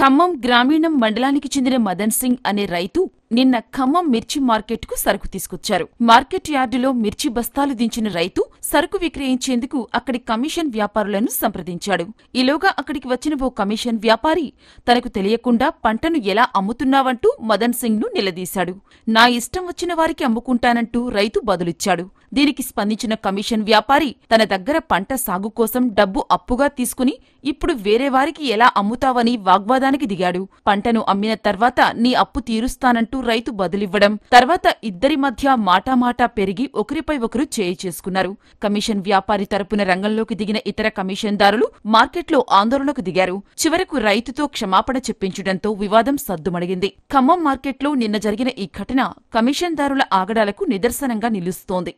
ఖమ్మం గ్రామీణం మండలానికి చెందిన మదన్ సింగ్ అనే రైతు నిన్న ఖమ్మం మిర్చి మార్కెట్కు సరుకు తీసుకొచ్చారు మార్కెట్ యార్డులో మిర్చి బస్తాలు దించిన రైతు సరుకు విక్రయించేందుకు అక్కడి కమిషన్ వ్యాపారులను సంప్రదించాడు ఈలోగా అక్కడికి వచ్చిన ఓ కమిషన్ వ్యాపారి తనకు తెలియకుండా పంటను ఎలా అమ్ముతున్నావంటూ మదన్ సింగ్ ను నిలదీశాడు నా ఇష్టం వచ్చిన వారికి అమ్ముకుంటానంటూ రైతు బదులిచ్చాడు దీనికి స్పందించిన కమిషన్ వ్యాపారి తన దగ్గర పంట సాగు కోసం డబ్బు అప్పుగా తీసుకుని ఇప్పుడు వేరే వారికి ఎలా అమ్ముతావని వాగ్వాదానికి దిగాడు పంటను అమ్మిన తర్వాత నీ అప్పు తీరుస్తానంటూ రైతు బదులివ్వడం తర్వాత ఇద్దరి మధ్య మాటామాటా పెరిగి ఒకరిపై ఒకరు చేయి చేసుకున్నారు కమిషన్ వ్యాపారి తరపున రంగంలోకి దిగిన ఇతర కమిషన్దారులు మార్కెట్లో ఆందోళనకు దిగారు చివరకు రైతుతో క్షమాపణ చెప్పించడంతో వివాదం సద్దుమణిగింది ఖమ్మం మార్కెట్లో నిన్న జరిగిన ఈ ఘటన కమిషన్దారుల ఆగడాలకు నిదర్శనంగా నిలుస్తోంది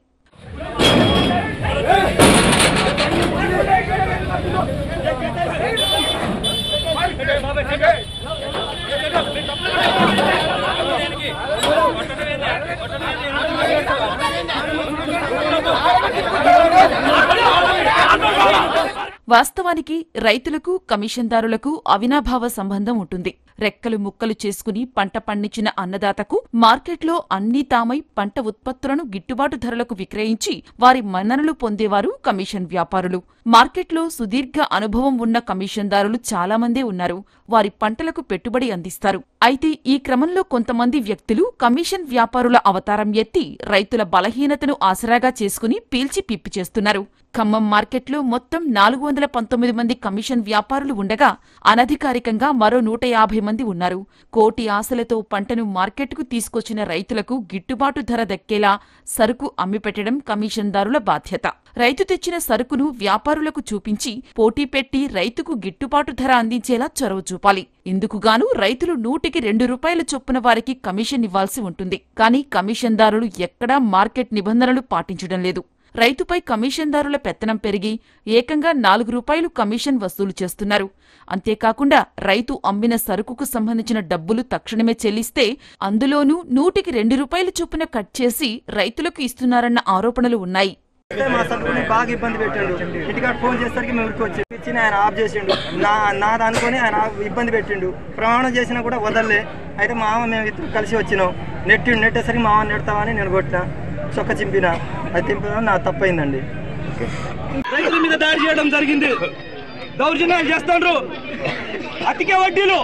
వాస్తవానికి రైతులకు కమిషన్దారులకు అవినాభావ సంబంధం ఉంటుంది రెక్కలు ముక్కలు చేసుకుని పంట పండించిన అన్నదాతకు మార్కెట్లో అన్నీ తామై పంట ఉత్పత్తులను గిట్టుబాటు ధరలకు విక్రయించి వారి మన్ననలు పొందేవారు కమిషన్ వ్యాపారులు మార్కెట్లో సుదీర్ఘ అనుభవం ఉన్న కమిషన్దారులు చాలామందే ఉన్నారు వారి పంటలకు పెట్టుబడి అందిస్తారు అయితే ఈ క్రమంలో కొంతమంది వ్యక్తులు కమిషన్ వ్యాపారుల అవతారం ఎత్తి రైతుల బలహీనతను ఆసరాగా చేసుకుని పీల్చి పిప్పి చేస్తున్నారు ఖమ్మం మార్కెట్లో మొత్తం నాలుగు వందల పంతొమ్మిది మంది కమిషన్ వ్యాపారులు ఉండగా అనధికారికంగా మరో నూట యాభై మంది ఉన్నారు కోటి ఆశలతో పంటను మార్కెట్కు తీసుకొచ్చిన రైతులకు గిట్టుబాటు ధర దక్కేలా సరుకు అమ్మిపెట్టడం కమిషన్దారుల బాధ్యత రైతు తెచ్చిన సరుకును వ్యాపారులకు చూపించి పోటీ పెట్టి రైతుకు గిట్టుబాటు ధర అందించేలా చొరవ చూపాలి ఇందుకుగాను రైతులు నూటికి రెండు రూపాయల చొప్పున వారికి కమిషన్ ఇవ్వాల్సి ఉంటుంది కానీ కమిషన్దారులు ఎక్కడా మార్కెట్ నిబంధనలు పాటించడం లేదు రైతుపై కమిషన్దారుల పెత్తనం పెరిగి ఏకంగా నాలుగు రూపాయలు కమిషన్ వసూలు చేస్తున్నారు అంతేకాకుండా రైతు అమ్మిన సరుకుకు సంబంధించిన డబ్బులు తక్షణమే చెల్లిస్తే అందులోనూ నూటికి రెండు రూపాయలు చొప్పున కట్ చేసి రైతులకు ఇస్తున్నారన్న ఆరోపణలు ఉన్నాయి అయితే మా సభ్యుని బాగా ఇబ్బంది పెట్టిండు ఇంటికాడ ఫోన్ చేసరికి మేము ఊరికి వచ్చి ఇచ్చి ఆయన ఆఫ్ చేసిండు నా నాది అనుకొని ఆయన ఆఫ్ ఇబ్బంది పెట్టిండు ప్రమాణం చేసినా కూడా వదలలే అయితే మా మామ మేము ఇద్దరు కలిసి వచ్చినాం నెట్టిండు నెట్టేసరికి మా మామ నెడతామని నేను కొట్టిన చొక్క చింపిన అది తింపిన నా తప్పైందండి రైతుల మీద దాడి చేయడం జరిగింది దౌర్జన్యాలు చేస్తుండ్రు అతికే వడ్డీలు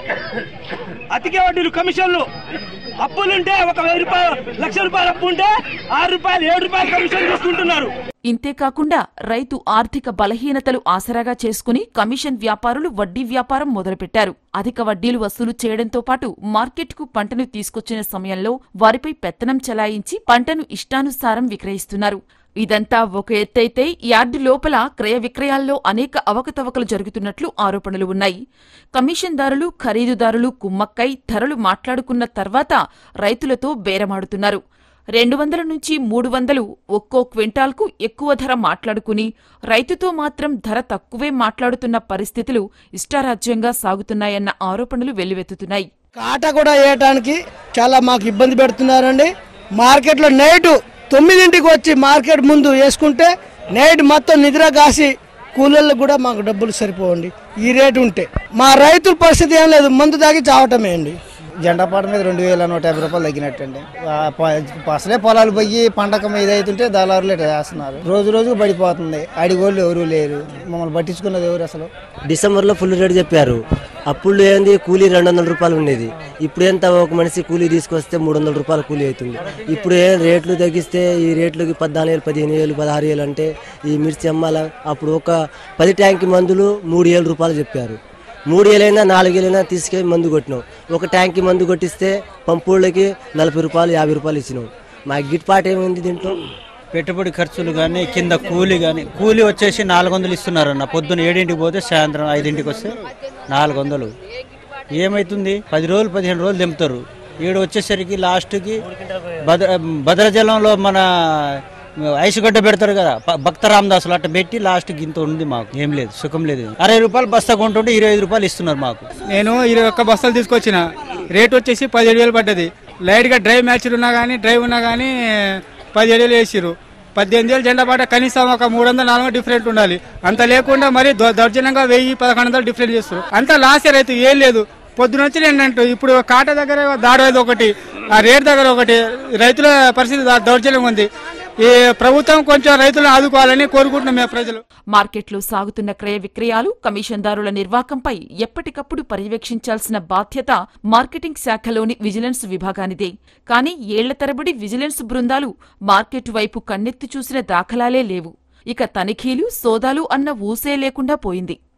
అతికే వడ్డీలు కమిషన్లు అప్పులుంటే ఒక వెయ్యి రూపాయలు లక్ష రూపాయలు అప్పు ఉంటే ఆరు రూపాయలు ఏడు రూపాయలు కమిషన్ తీసుకుంటున్నారు ఇంతేకాకుండా రైతు ఆర్థిక బలహీనతలు ఆసరాగా చేసుకుని కమిషన్ వ్యాపారులు వడ్డీ వ్యాపారం మొదలుపెట్టారు అధిక వడ్డీలు వసూలు చేయడంతో పాటు మార్కెట్కు పంటను తీసుకొచ్చిన సమయంలో వారిపై పెత్తనం చెలాయించి పంటను ఇష్టానుసారం విక్రయిస్తున్నారు ఇదంతా ఒక ఎత్తైతే యార్డు లోపల క్రయ విక్రయాల్లో అనేక అవకతవకలు జరుగుతున్నట్లు ఆరోపణలు ఉన్నాయి కమిషన్దారులు ఖరీదుదారులు కుమ్మక్కై ధరలు మాట్లాడుకున్న తర్వాత రైతులతో బేరమాడుతున్నారు రెండు వందల నుంచి మూడు వందలు ఒక్కో క్వింటాల్కు ఎక్కువ ధర మాట్లాడుకుని రైతుతో మాత్రం ధర తక్కువే మాట్లాడుతున్న పరిస్థితులు ఇష్టారాజ్యంగా సాగుతున్నాయన్న ఆరోపణలు వెల్లువెత్తుతున్నాయి కాట కూడా వేయటానికి చాలా మాకు ఇబ్బంది పెడుతున్నారండి మార్కెట్లో నైట్ తొమ్మిదింటికి వచ్చి మార్కెట్ ముందు వేసుకుంటే నైట్ మొత్తం నిద్ర కాసి కూలీలకు కూడా మాకు డబ్బులు సరిపోవండి ఈ రేటు ఉంటే మా రైతుల పరిస్థితి ఏం లేదు మందు తాగి చావటమే అండి జెండా పాట మీద రెండు వేల నూట యాభై రూపాయలు తగ్గినట్టండి ఆ ప- అసలే పొలాలు పోయి పండగ మీద అవుతుంటే దళారులు ఇట్లా చేస్తున్నారు రోజు రోజుకు పడిపోతుంది అడిగోళ్ళు ఎవరు లేరు మమ్మల్ని పట్టించుకున్నది ఎవరు అసలు డిసెంబర్లో ఫుల్ రేట్ చెప్పారు అప్పుడు ఏంది కూలీ రెండు వందల రూపాయలు ఉండేది ఇప్పుడు ఎంత ఒక మనిషి కూలీ తీసుకొస్తే మూడు వందల రూపాయలు కూలీ అవుతుంది ఇప్పుడు ఏం రేట్లు తగ్గిస్తే ఈ రేట్లకి పద్నాలుగు వేలు పదిహేను వేలు పదహారు వేలు అంటే ఈ మిర్చి అమ్మాల అప్పుడు ఒక పది ట్యాంక్ మందులు మూడు వేల రూపాయలు చెప్పారు మూడు వేలైనా నాలుగు వేలైనా తీసుకెళ్ళి మందు కొట్టినాం ఒక ట్యాంక్ మందు కొట్టిస్తే పంపుళ్ళకి నలభై రూపాయలు యాభై రూపాయలు ఇచ్చినాం మా గిట్టుబాటు ఏమైంది దీంట్లో పెట్టుబడి ఖర్చులు కానీ కింద కూలి కానీ కూలి వచ్చేసి నాలుగు వందలు ఇస్తున్నారన్న పొద్దున్న ఏడింటికి పోతే సాయంత్రం ఐదింటికి వస్తే నాలుగు వందలు ఏమవుతుంది పది రోజులు పదిహేను రోజులు దింపుతారు ఈడు వచ్చేసరికి లాస్ట్కి భద్ర భద్రాచలంలో మన ఐసుగడ్డ పెడతారు కదా ప- భక్త రామదాసులు అట్ట పెట్టి లాస్ట్ గింత ఉంది మాకు ఏం లేదు సుఖం లేదు అరవై రూపాయలు బస్తా కొంటుంటే ఇరవై ఐదు రూపాయలు ఇస్తున్నారు మాకు నేను ఇరవై ఒక్క బస్తాలు తీసుకొచ్చిన రేట్ వచ్చేసి పదిహేడు వేలు పడ్డది లైట్గా డ్రైవ్ మ్యాచ్లు ఉన్నా కానీ డ్రైవ్ ఉన్నా కానీ పదిహేడు వేలు వేసిరు పద్దెనిమిది వేలు జెండా పాట కనీసం ఒక మూడు వందలు నాలుగు వందలు డిఫరెంట్ ఉండాలి అంత లేకుండా మరి దౌ- దౌర్జన్యంగా వెయ్యి పదకొండు వందలు డిఫరెంట్ చేస్తారు అంత లాస్ రైతు ఏం లేదు పొద్దున వచ్చి ఏంటంటూ ఇప్పుడు కాట దగ్గర దాడేది ఒకటి ఆ రేట్ దగ్గర ఒకటి రైతుల పరిస్థితి దా- దౌర్జన్యం ఉంది ఈ ప్రభుత్వం కొంచెం రైతులను ఆదుకోవాలని కోరుకుంటున్నాం మేము ప్రజలు మార్కెట్లో సాగుతున్న క్రయ విక్రయాలు కమిషన్దారుల నిర్వాకంపై ఎప్పటికప్పుడు పర్యవేక్షించాల్సిన బాధ్యత మార్కెటింగ్ శాఖలోని విజిలెన్స్ విభాగానిదే కానీ ఏళ్ల తరబడి విజిలెన్స్ బృందాలు మార్కెట్ వైపు కన్నెత్తి చూసిన దాఖలాలే లేవు ఇక తనిఖీలు సోదాలు అన్న ఊసే లేకుండా పోయింది